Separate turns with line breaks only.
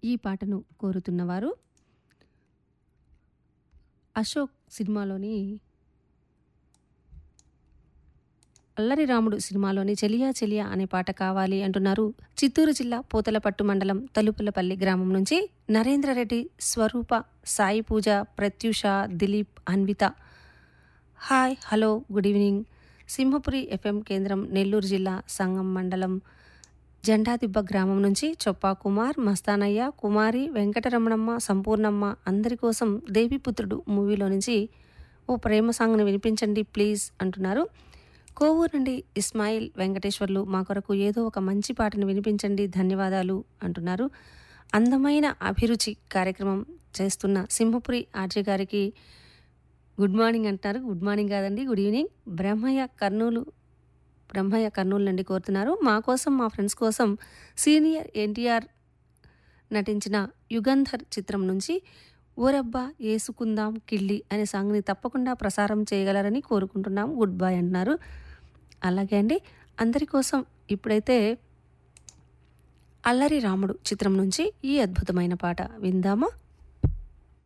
ఈ పాటను కోరుతున్నవారు అశోక్ సినిమాలోని అల్లరి రాముడు సినిమాలోని చెలియా చెలియా అనే పాట కావాలి అంటున్నారు చిత్తూరు జిల్లా పూతలపట్టు మండలం తలుపులపల్లి గ్రామం నుంచి Narendra Reddy Swarupa Sai Pooja Pratyusha Dilip Anvitha hi hello good evening Simhapuri FM కేంద్రం నెల్లూరు జిల్లా సంగం మండలం జెండాదిబ్బ గ్రామం నుంచి చొప్పా కుమార్ మస్తానయ్య కుమారి వెంకటరమణమ్మ సంపూర్ణమ్మ అందరి కోసం దేవిపుత్రుడు మూవీలో నుంచి ఓ ప్రేమ సాంగ్ను వినిపించండి ప్లీజ్ అంటున్నారు కోవూరు నుండి ఇస్మాయిల్ వెంకటేశ్వర్లు మా కొరకు ఏదో ఒక మంచి పాటను వినిపించండి ధన్యవాదాలు అంటున్నారు అందమైన అభిరుచి కార్యక్రమం చేస్తున్న సింహపురి ఆర్జే గారికి గుడ్ మార్నింగ్ అంటున్నారు గుడ్ మార్నింగ్ కాదండి గుడ్ ఈవినింగ్ బ్రహ్మయ్య కర్నూలు బ్రహ్మయ్య కర్నూలు నుండి కోరుతున్నారు మా కోసం మా ఫ్రెండ్స్ కోసం సీనియర్ ఎన్టీఆర్ నటించిన యుగంధర్ చిత్రం నుంచి ఓరబ్బా ఏసుకుందాం కిళ్ళి అనే సాంగ్ని తప్పకుండా ప్రసారం చేయగలరని కోరుకుంటున్నాం గుడ్ బాయ్ అంటున్నారు అలాగే అండి అందరి కోసం ఇప్పుడైతే అల్లరి రాముడు చిత్రం నుంచి ఈ అద్భుతమైన పాట విందామా